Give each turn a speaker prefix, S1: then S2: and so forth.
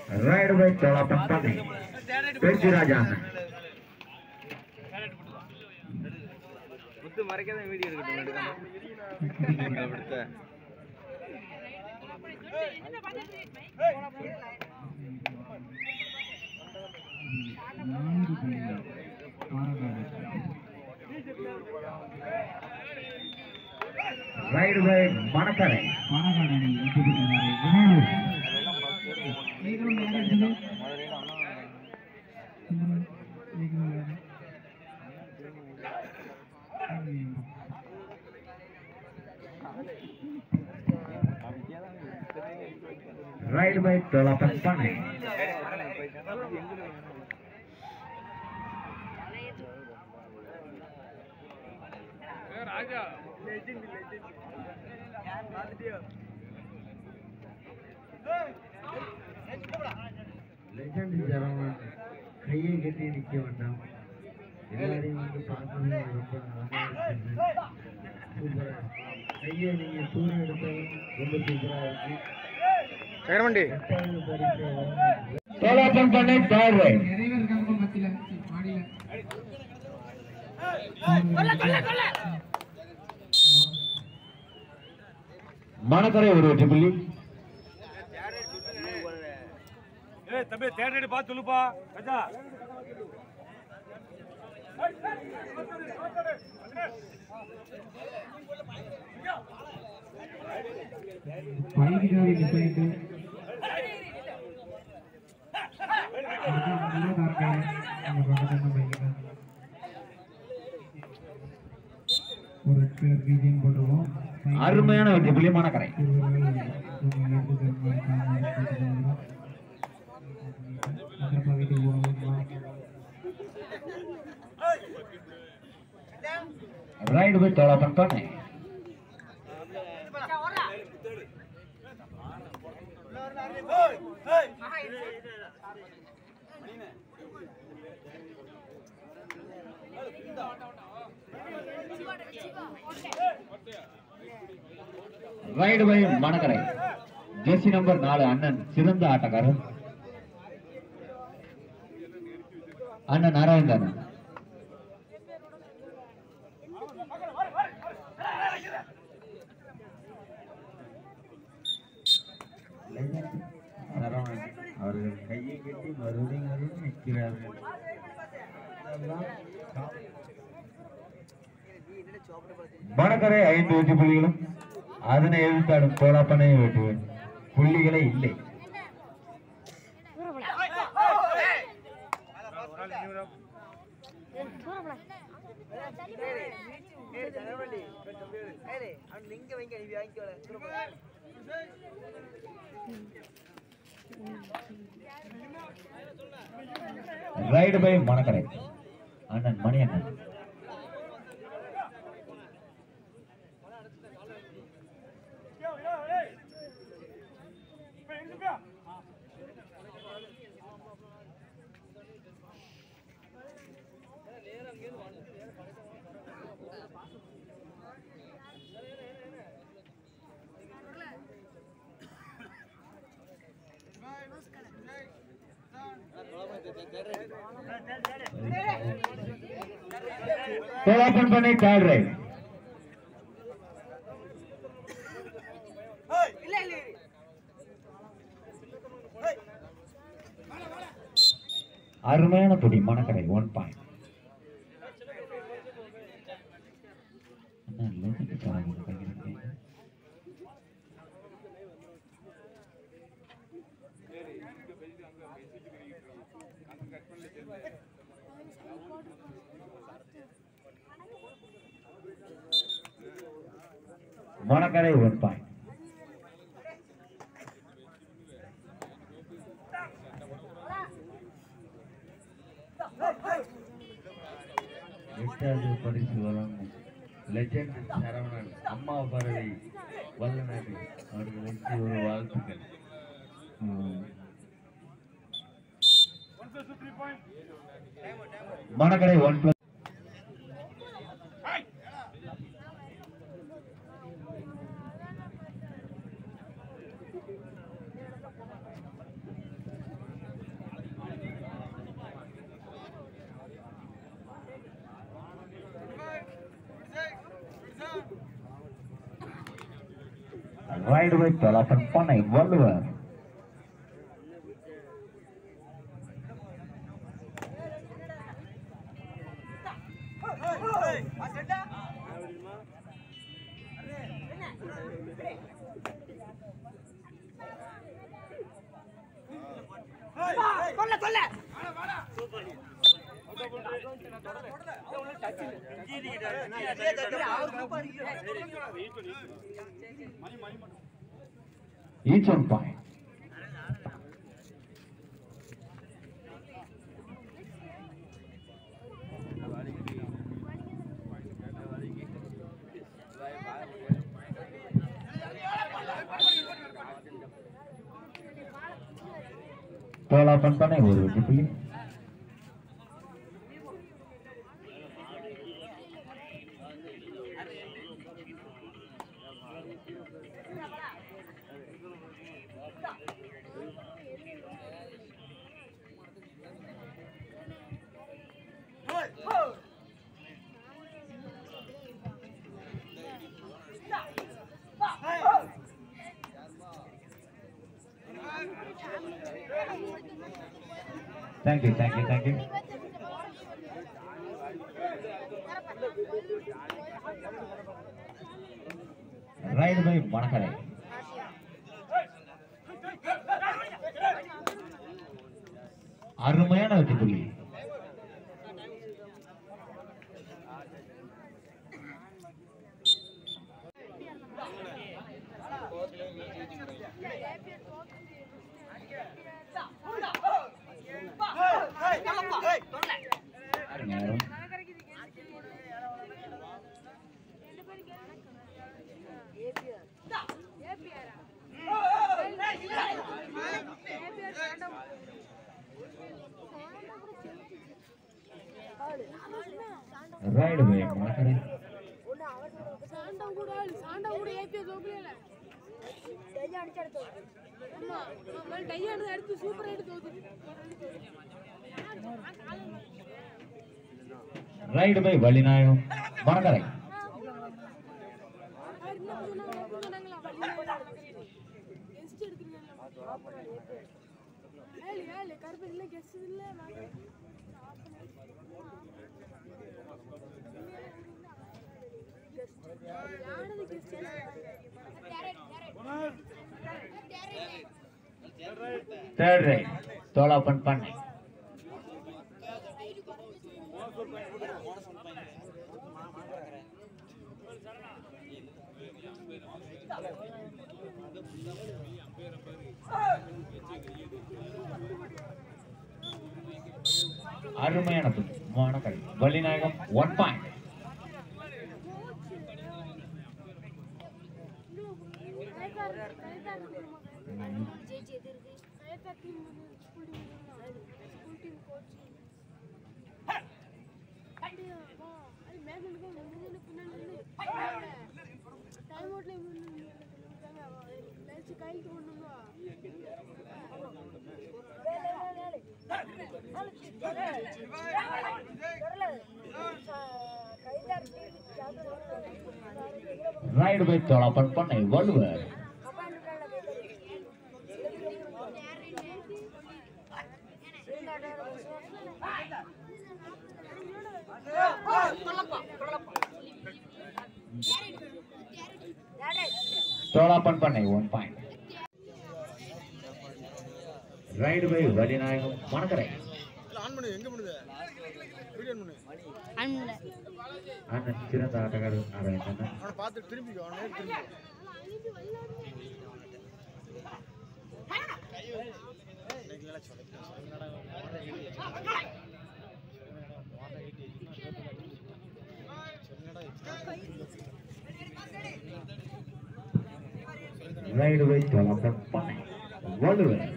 S1: Ride by Tholappan பண்ணி பேச்சு ராஜா அண்ணன்
S2: முத்து மறைக்காத வீடியோ எடுக்கட்டும் எடுக்காம எடுத்த
S1: raid by Manakkarai raid by Tholappan பண்ணி லெஜண்ட் ஜரவன் கையை கட்டி நிக்க வேண்டாம் எல்லாரையும் வந்து பார்க்கணும் ரொம்ப நல்லா இருக்கு சூப்பரா கையை நீங்க தூர எடுத்தாலும் ரொம்ப சூப்பரா இருக்கு
S2: சக்கரமண்டி
S1: எட்டாவது பரிசு தோலாப்பன் பண்ணை தேர்ட் ரைட் மணக்கரை ஒரு வெற்றி புள்ளி
S3: ஏய் தம்பி தேட்டர் பார்த்து சொல்லுப்பா ராஜா
S1: அருமையான வெற்றி புள்ளி மணக்கரை ரைடு போய் தோலாப்பன் பண்ணை raid by Manakkarai jersey number நாலு அண்ணன் சிறந்த ஆட்டக்காரர் அண்ணன் நாராயணன் சரவணன் அவர்கள் கையை கட்டி மறுபடியும் மறுபடியும் நிற்கிறார்கள் மணக்கரை ஐந்து வெற்றி புள்ளிகளும் அதனை எதிர்த்தாடும் கோலாப்பனை வெற்றி புள்ளிகளே இல்லை ரைடு பை மணக்கரை அண்ணன் மணி அண்ணன் கோலாப்பன் பண்ணை தேர்ட் ரைட் அருமையான துடி Manakkarai one point Manakkarai one point எட்டாவது பரிசு வழங்கும் லெஜண்ட் சரவணன் அம்மா பறவை வல்லநடி அவர்களுக்கு ஒரு வாழ்த்துக்கள் ம். Manakkarai one plus raid by Tholappan பண்ணை வள்ளுவர் each one point தொலாப்பன் பண்ணை ஒரு வெற்றி புள்ளி Thank you, thank you, thank you. Right by Manakare. அருமையான வெற்றி புள்ளி நேரம் ரைடு பை மணக்கரை
S4: சாண்டா கூட சாண்டா கூட ஏபிஎ தோக்கல டையா அடிச்சு எடுத்து ஆமா நம்ம டையா எடுத்து எடுத்து சூப்பரா எடுத்து தோத்து
S1: ரைடு பை வள்ளிநாயகம் மணக்கரை
S4: என்ன சொன்னாங்க சொன்னாங்களா கெஸ்ட் எடுத்துருக்கீங்க ஏழு ஏழு கருப்பு இல்லை கெஸ்ட் இல்லை யானது கெஸ்ட்
S1: தேர்ட் ரைட் தோலாப்பன் பண்ணை அருமையான புள்ளி மணக்கரை வள்ளிநாயகம் ஒன் பாயிண்ட்
S4: கையில் தோணுமா
S1: ரைடு பை தோலாப்பன் பண்ணை வள்ளுவர் தோலாப்பன் பண்ணை one point raid by Vallinayagam Manakkarai அண்ணன் சிறந்த ஆட்டக்காரர் நாராயணன் ரைடு பை தோலாப்பன் பண்ணை வள்ளுவர்